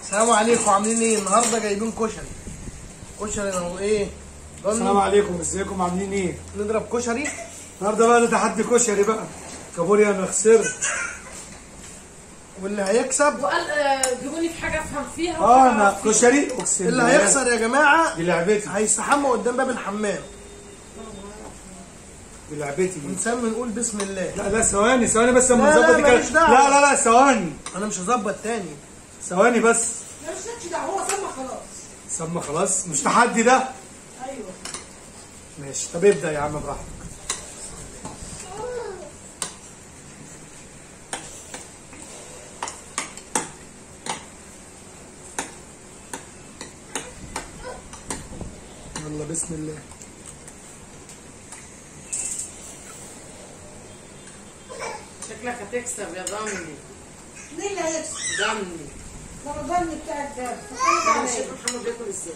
السلام عليكم عاملين ايه النهارده جايبين كشري كشري اهو ايه السلام ضلوا عليكم ازيكم عاملين ايه؟ نضرب كشري النهارده بقى ده تحدي كشري بقى كابوريا انا خسرت واللي هيكسب وقال آه، جيبوني في حاجه افهم فيها اه وحاجة انا أعرف فيها. كشري اقسم اللي بالله. هيخسر يا جماعه دي لعبتي هيستحمى قدام باب الحمام دي لعبتي دي. ونسمي نقول بسم الله لا لا ثواني ثواني بس اما لا، لا، نظبط الكلام ماليش دعوة. لا لا لا ثواني انا مش هظبط تاني ثواني بس لا مش لكش دعوه هو سمى خلاص سمى خلاص مش تحدي ده ايوه ماشي طب ابدا يا عم براحتك يلا بسم الله شكلك هتكسب يا ضمني مين اللي هيكسب؟ ضمني رمضان بتاعك ده انا مش شايف محمد بياكل ازاي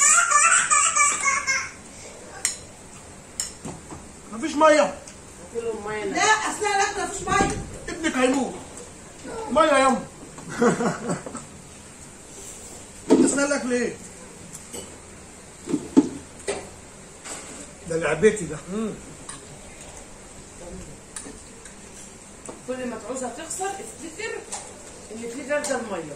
مفيش ميه هات له الميه لا اثناء الاكل مفيش ميه ابنك هيموت ميه يا يما اثناء الاكل ايه ده لعبتي ده كل ما تعوزها تخسر افتكر ان في جردل الميه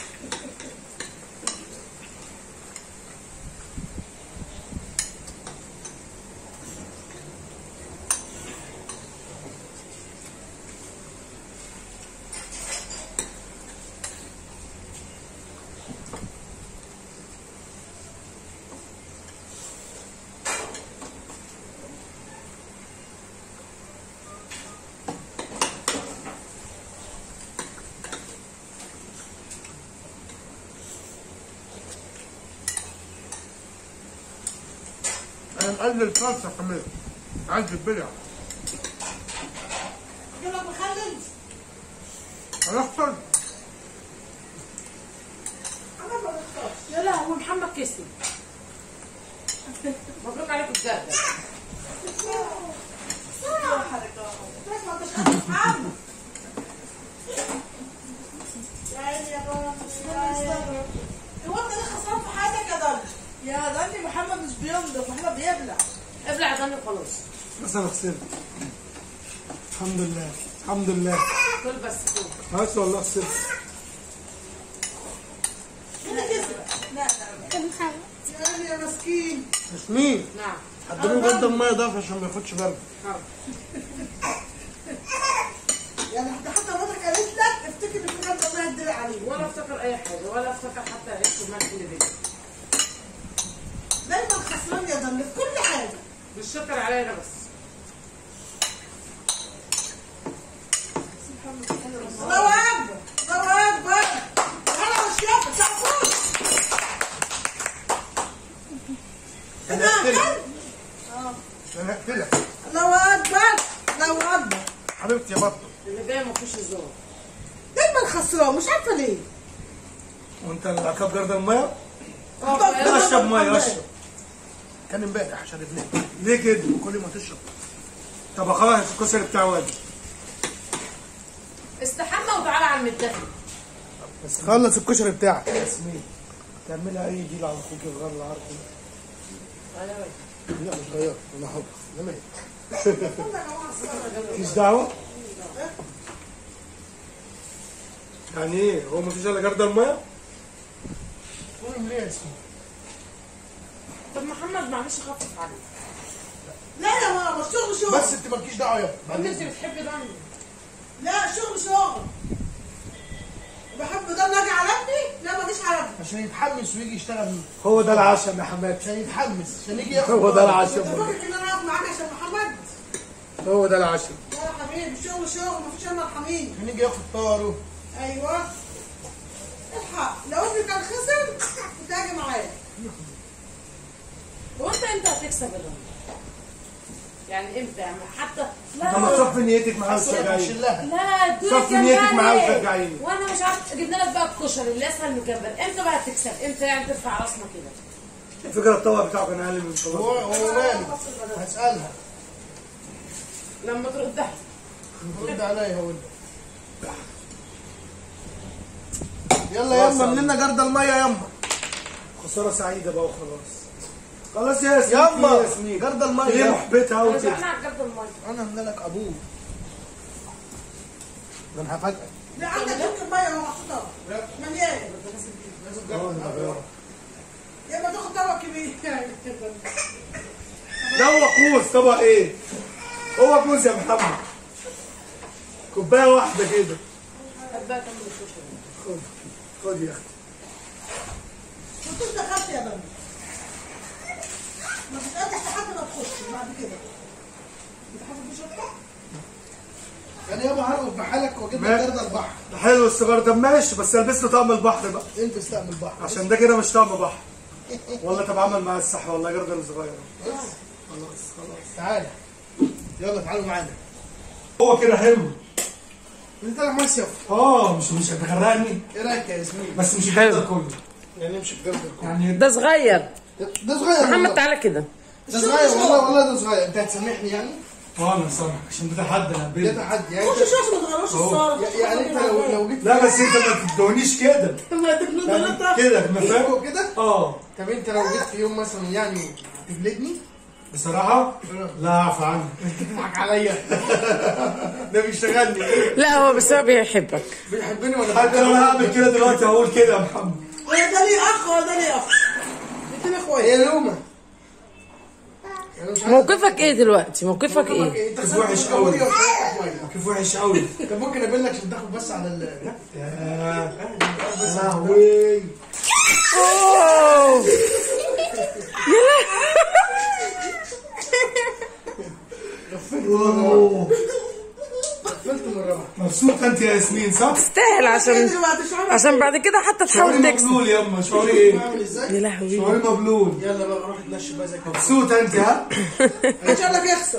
انا مقلل صلصه كمان عايز البلع يقول لك مخلل هنخسر انا ما بختارش يا لهوي محمد كسب مبروك عليك الجردل بس ما انتش خدت عم يا عيني يا بابا هو انت اللي خسران في حياتك يا ضل يا ضل محمد مش بينضف محمد بيبلع ابلع يا ضمني خلاص بس انا خسرت الحمد لله الحمد لله كل بس كل بس والله خسرت انت كسب لا لا يا عيني يا مسكين ياسمين نعم قدموا جد الميه ده عشان ما ياخدش برد حاضر. يعني ده حتى مراتك قالت لك افتكر ان في غدا الله يدري عليه ولا افتكر اي حاجه ولا افتكر حتى عيش الملح اللي بيجي دايما خسران يا ضل في كل حاجه مش شكر عليا انا بس الله اكبر الله اكبر انا مش يابا تعرفوش انا هقتلك انا هقتلك الله اكبر الله اكبر حبيبتي يا بطل اللي جاي ما فيهوش هزار دايما خسران مش عارفه ليه وانت اللي عقاب جرد الميه اه اشرب ميه اشرب كان امبارح شربناه ليه كده كل ما تشرب طب خلاص الكشري بتاع وادي استحمى وتعالى على المدخل بس خلص الكشري بتاعك ياسمين تعملها اي ديل على اخوك الغار العرض ايوه لا مش غير انا حر انما ايه مفيش دعوه يعني ايه هو مفيش الا جرد الميه قول ليه يا ياسمين طب محمد معلش خفف عليك لا يا ماما الشغل شغل بس انت مالكيش دعوه يا انت انت بتحبي ضمني لا الشغل شغل بحب ده اجي على ابني لا ما جيش على ابني عشان يتحمس ويجي يشتغل هو ده العشم يا حماد عشان يتحمس عشان يجي ياخد هو ده باله. العشم انت فاكر ان انا اقف معاك عشان محمد هو ده العشم لا يا حبيبي الشغل شغل مفيش انا الحميد عشان يجي ياخد طاره ايوه الحق لو ابني كان خسر كنت هاجي معاه هو انت امتى هتكسب يا ضمني؟ يعني امتى يعني حتى طب ما لا تصفي نيتك معاه حسن وتشجعيني شلها لا ادوني صفي نيتك كمان معاه ايه؟ وشجعيني. وانا مش عارف جبنا لك بقى الكشري اللي اسهل من الجمبري امتى بقى هتكسب؟ امتى يعني ترفع راسنا كده؟ الفكره الطبق بتاعه كان اقل من الطبق هو هو ماله هسألها لما تردها رد عليا هو انت يلا يما مننا جرد الميه يما خساره سعيده بقى وخلاص خلاص يا ياسمين يما في ياسمين جرد الميه ليه يما. محبتها قوي بس كده احنا هنجرب الميه انا هنا لك ابوك ده انا هفاجئك لا عندك جبت الميه اهو محطوطه مليان يا اما تاخد طبق كبير لا هو كوز طبق ايه هو كوز يا محمد كوبايه واحده كده حبايه كم الكشري خد خد يا اختي كنت دخلت يا بني ما تتقدح لحد ما تخش بعد كده بتحط في شطه انا يابا هرقد بحالك واجيب لك ماشي. جرد البحر ده حلو السيجار ده ماشي بس البس له طعم البحر بقى انت استقبل البحر عشان ده كده مش طعم بحر والله طب عمل معايا الصح والله جردل صغير خلاص خلاص تعالى يلا تعالوا معانا هو كده حلو انت طالع مصيف اه مش مش هتغرقني ايه رايك يا ياسمين بس مش حلو. الجردل كله يعني نمشي بجرد الكل يعني ده صغير ده صغير محمد والله. تعالى كده ده صغير والله والله ده صغير انت هتسامحني يعني اه انا سامح عشان ده تحدي انا ده قابلت تحدي يعني خش انت شوش ما تغيروش الصاله يعني انت لو لو جيت لا بس انت ما تدونيش كده ما تبنوا ثلاثه كده ما فاهم فوق كده اه طب انت لو جيت في يوم مثلا يعني تجلدني بصراحه لا اعفى عنك تضحك عليا ده بيشتغلني لا هو بس هو بيحبك بيحبني ولا حتى لو انا هعمل كده دلوقتي هقول كده يا محمد ولا ده ليه اخ ولا ده ليه اخ الاثنين اخوات هي لومه انا مش عارف موقفك ايه دلوقتي موقفك ايه انت كيف وحش قوي. قوي كيف وحش قوي طب ممكن اقابلك عشان تاخد بس على ال يا لهوي اوه أوه. قفلت مره واحده مبسوطه انت يا ياسمين صح؟ تستاهل عشان عشان بعد كده حتى شعوري تحاول تكسب مبلول يما شعوري ايه؟ عامل ازاي يا لهوي شعوري مبلول يلا بقى روح نتمشى بقى زي كده مبسوطه انت ها؟ ان شاء الله بيخسر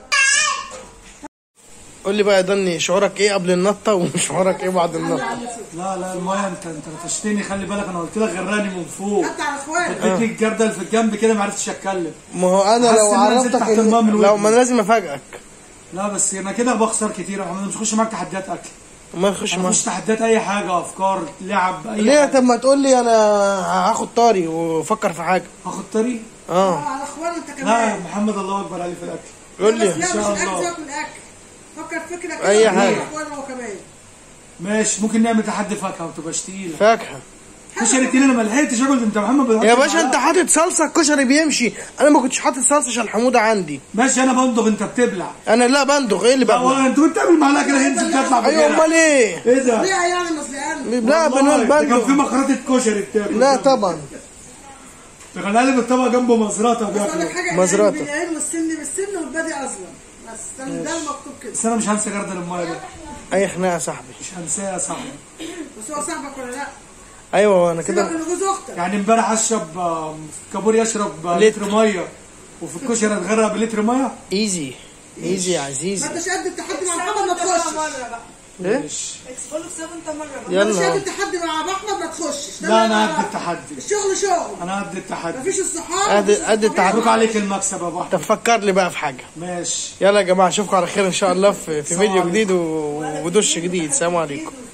قول لي بقى يا دني شعورك ايه قبل النطه وشعورك ايه بعد النطه لا لا المايه انت انت رتشتني خلي بالك انا قلت لك غراني من فوق حتى على اخوات اديتني الجردل في الجنب كده ما عرفتش اتكلم ما هو انا حاسس لو إن أنا نزلت عرفتك تحت الماء من إن- لو ودني. ما انا لازم افاجئك لا بس انا كده بخسر كتير يا محمد مش هخش معاك تحديات اكل ما نخش انا معاك مش تحديات اي حاجه افكار لعب اي ليه حاجه طب ما تقول لي انا هاخد طاري وفكر في حاجه هاخد طريق اه على اخوات انت لا كمان محمد الله اكبر عليه في الاكل قول لي لا مش شاء الاكل الله. سيبك من الاكل فكر فكره كده أي وخلي حاجة. اخوات هو كمان ماشي ممكن نعمل تحدي فاكهه ما تبقاش تقيله فاكهه كشري تقيل انا ما لحقتش اكل انت محمد بتحط يا باشا معلقة. انت حاطط صلصه الكشري بيمشي انا ما كنتش حاطط صلصه عشان الحموده عندي ماشي انا بندغ انت بتبلع انا لا بندغ ايه اللي لا ببلع والله انت كنت تعمل معلقه كده ينزل تطلع ايوه بغيرها. امال ايه ايه ده؟ ليه يعني مصلحان لا والله بنقول ده كان في بندغ مخرطه كشري بتاكل لا طبعا ده كان قالب الطبق جنبه مزرعه بس اقول لك وبياكل حاجه مزرعة. العلم بالعلم والسن بالسن والبادي اصلا بس ده ده المكتوب كده بس انا مش هنسى جردل المايه ده اي خناقه يا صاحبي مش هنساه يا صاحبي بس هو صاحبك ولا لا؟ ايوه انا سيبك كده من جوز اختك يعني امبارح اشرب آه، كابور يشرب آه، لتر ميه وفي الكشري اتغرق بلتر ميه ايزي ايزي يا ما عزيزي انتش قد التحدي مع محمد ما تخشش ايه ماشي قول له سيب انت مره بقى ما انتش قد يلا التحدي مع احمد ما تخشش ده لا اللي انا أنا قد التحدي الشغل شغل انا قد التحدي مفيش الصحاب قد قد التعب مبروك عليك المكسب يا ابو طب احمد فكر لي بقى في حاجه ماشي يلا يا جماعه اشوفكم على خير ان شاء الله في, في السلام فيديو عليكم. جديد و- ودش جديد سلام عليكم